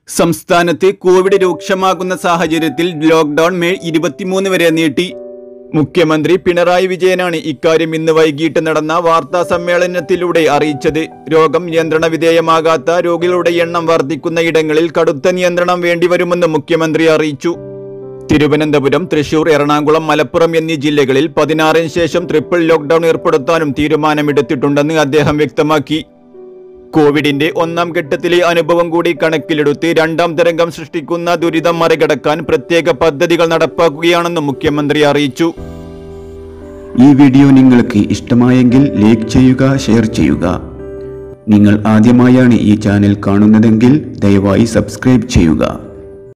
സംസ്ഥാനത്ത് കോവിഡ് രൂക്ഷമാകുന്ന സാഹചര്യത്തിൽ ലോക്ഡൌൺ മെയ് ഇരുപത്തിമൂന്ന് വരെ നീട്ടി മുഖ്യമന്ത്രി പിണറായി വിജയനാണ് ഇക്കാര്യം ഇന്ന് വൈകിട്ട് നടന്ന വാർത്താ സമ്മേളനത്തിലൂടെ അറിയിച്ചത് രോഗം നിയന്ത്രണ വിധേയമാകാത്ത രോഗികളുടെ എണ്ണം വർദ്ധിക്കുന്ന ഇടങ്ങളിൽ കടുത്ത നിയന്ത്രണം വേണ്ടിവരുമെന്ന് മുഖ്യമന്ത്രി അറിയിച്ചു തിരുവനന്തപുരം തൃശൂർ എറണാകുളം മലപ്പുറം എന്നീ ജില്ലകളിൽ പതിനാറിന് ശേഷം ട്രിപ്പിൾ ലോക്ഡൌൺ ഏർപ്പെടുത്താനും തീരുമാനമെടുത്തിട്ടുണ്ടെന്ന് അദ്ദേഹം വ്യക്തമാക്കി കോവിഡിന്റെ ഒന്നാം ഘട്ടത്തിലെ അനുഭവം കൂടി കണക്കിലെടുത്ത് രണ്ടാം തരംഗം സൃഷ്ടിക്കുന്ന ദുരിതം മറികടക്കാൻ പ്രത്യേക പദ്ധതികൾ നടപ്പാക്കുകയാണെന്നും മുഖ്യമന്ത്രി അറിയിച്ചു ഈ വീഡിയോ നിങ്ങൾക്ക് ഇഷ്ടമായെങ്കിൽ ലൈക്ക് ചെയ്യുക ഷെയർ ചെയ്യുക നിങ്ങൾ ആദ്യമായാണ് ഈ ചാനൽ കാണുന്നതെങ്കിൽ ദയവായി സബ്സ്ക്രൈബ് ചെയ്യുക